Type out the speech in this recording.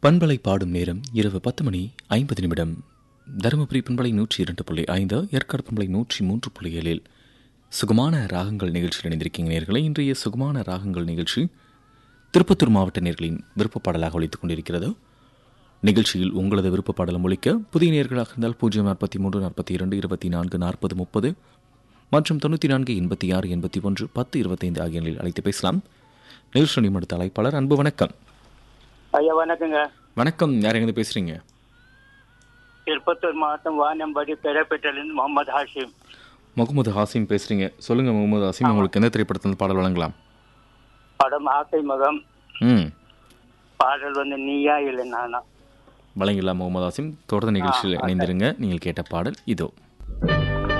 பண்பலை பாடும் நேரம் இரவு பத்து மணி ஐம்பது நிமிடம் தருமபுரி பண்பலை நூற்றி இரண்டு புள்ளி ஐந்து ஏற்காடு பண்பலை நூற்றி மூன்று புள்ளி ஏழில் சுகமான ராகங்கள் நிகழ்ச்சியில் இணைந்திருக்கீங்க நேர்களை இன்றைய சுகமான ராகங்கள் நிகழ்ச்சி திருப்பத்தூர் மாவட்ட நேர்களின் விருப்ப பாடலாக ஒழித்துக் கொண்டிருக்கிறது நிகழ்ச்சியில் உங்களது விருப்ப பாடலும் ஒழிக்க புதிய நேர்களாக இருந்தால் பூஜ்ஜியம் நாற்பத்தி மூன்று நாற்பத்தி இரண்டு இருபத்தி நான்கு நாற்பது முப்பது மற்றும் தொண்ணூற்றி நான்கு எண்பத்தி ஆறு எண்பத்தி ஒன்று பத்து இருபத்தைந்து ஆகிய எண்ணில் அழைத்து பேசலாம் நிகழ்ச்சி மடுத்த அழைப்பாளர் அன்பு வணக்கம் ஐயா வணக்கங்க வணக்கம் யார் எங்கே பேசுறீங்க திருப்பத்தூர் மாவட்டம் வானம்படி பெரப்பேட்டையிலிருந்து முகமது ஹாஷிம் முகமது ஹாசிம் பேசுறீங்க சொல்லுங்க முகமது ஹாசிம் உங்களுக்கு எந்த திரைப்படத்தில் பாடல் வழங்கலாம் படம் ஆசை மகம் ம் பாடல் வந்து நீயா இல்லை நானா வழங்கிடலாம் முகமது ஹாசிம் தொடர்ந்து நிகழ்ச்சியில் இணைந்திருங்க நீங்கள் கேட்ட பாடல் இதோ